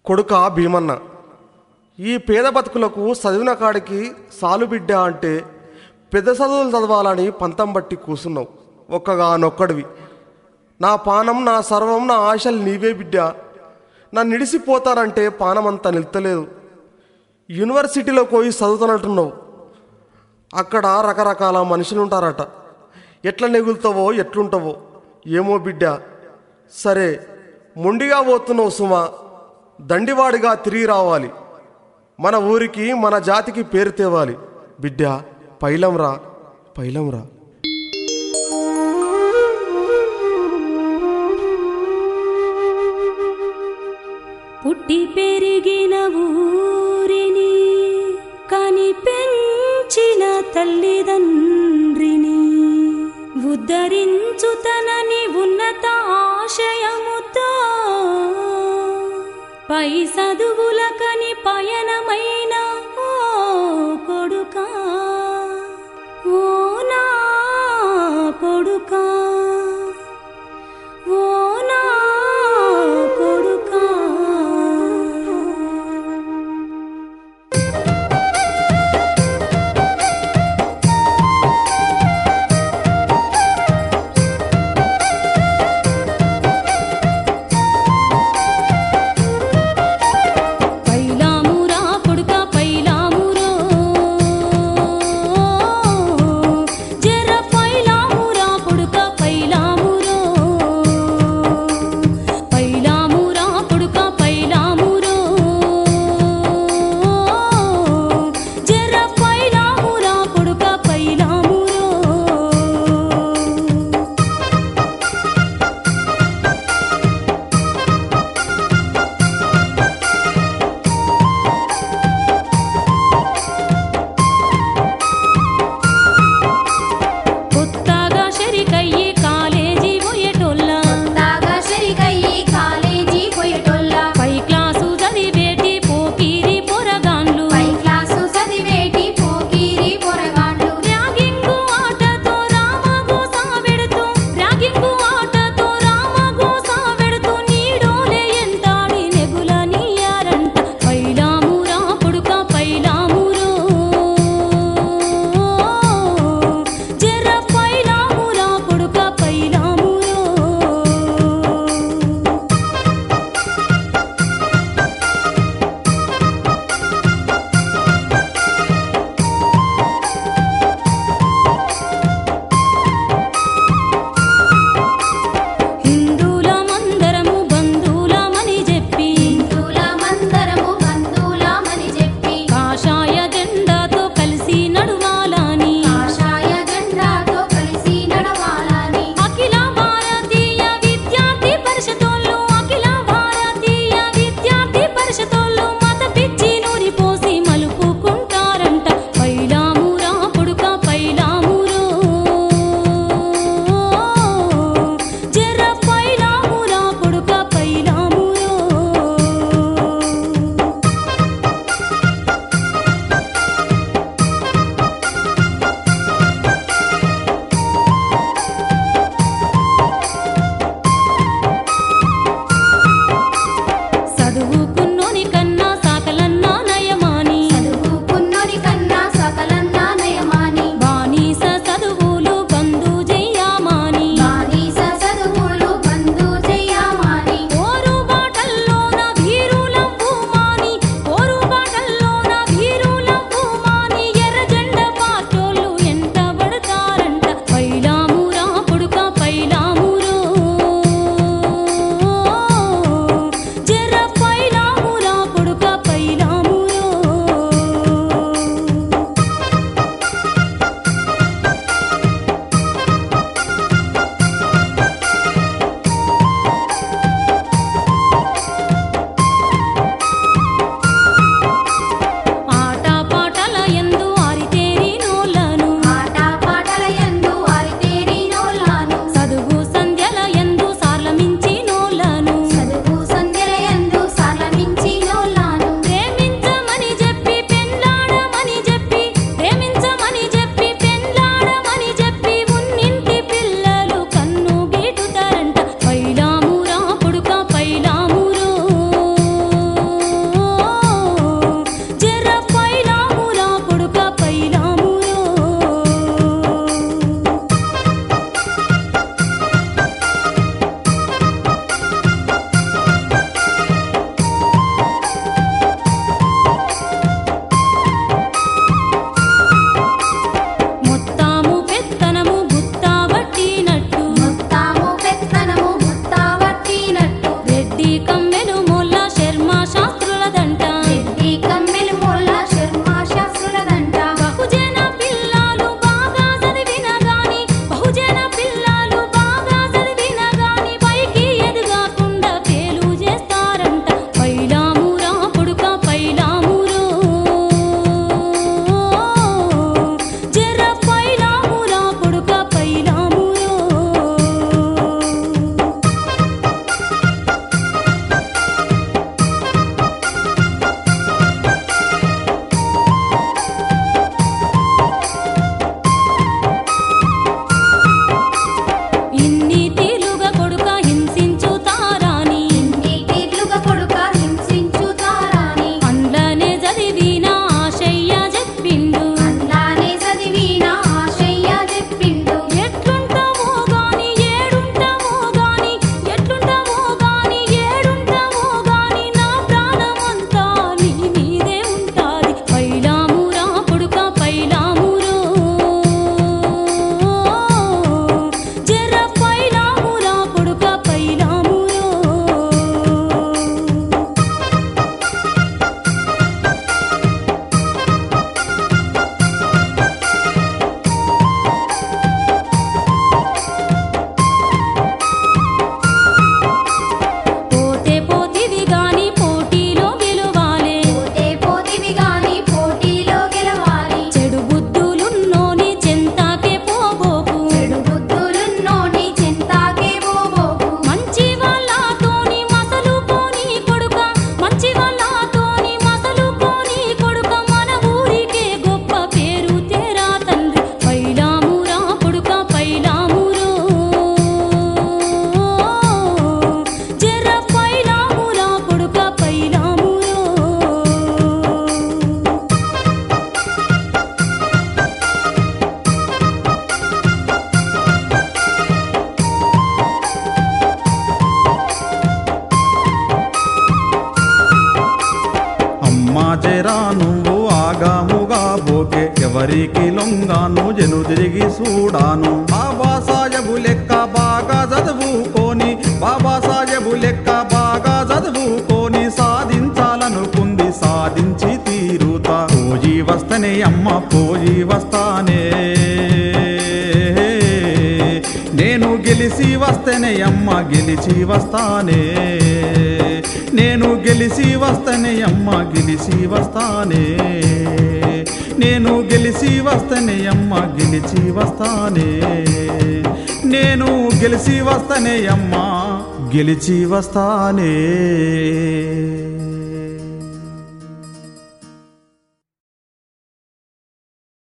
కొడుక భీమన్న ఈ పేద బతుకులకు చదివిన కాడికి సాలు బిడ్డ అంటే పెద్ద చదువులు చదవాలని పంతం బట్టి కూసున్నావు ఒక్కగానొక్కడివి నా పానం నా సర్వం నా ఆశలు నీవే బిడ్డ నన్ను నిడిసిపోతానంటే పానం అంతా నిలుతలేదు యూనివర్సిటీలో పోయి చదువుతున్నట్టున్నావు అక్కడ రకరకాల మనుషులు ఉంటారట ఎట్లా నెగులుతావో ఎట్లుంటావో ఏమో బిడ్డ సరే మొండిగా పోతున్నావు సుమా దండివాడిగా తిరిగి రావాలి మన ఊరికి మన జాతికి పేరు తేవాలి బిడ్డ పైలంరా పైలంరా పుట్టి పెరిగిన ఊరిని కని పెంచిన తల్లిదండ్రిని ఉద్ధరించుతనని ఉన్నత ఆశయముతో పై చదువులకని పయనమైన ఓ కొడుకా ఓ నా కొడుకా ఓ నా కొడుకా పైలామురా కొడుకా పైలామురో రా నువ్వు ఆగాముగా పోకే ఎవరికి లొంగాను జను తిరిగి చూడాను బాబా సాహెబు లెక్క బాగా చదువుకొని బాబా సాహెబు లెక్క బాగా చదువుకొని సాధించాలనుకుంది సాధించి తీరుతా పోజీ వస్తనే అమ్మ పోజీ వస్తానే నేను గెలిచి వస్తేనే అమ్మ గెలిచి వస్తానే నేను గెలిచి వస్తేనే అమ్మ గెలిచి వస్తానే నేను గెలిచి వస్తేనే అమ్మ గెలిచి వస్తానే నేను గెలిచి వస్తేనే అమ్మ గెలిచి వస్తానే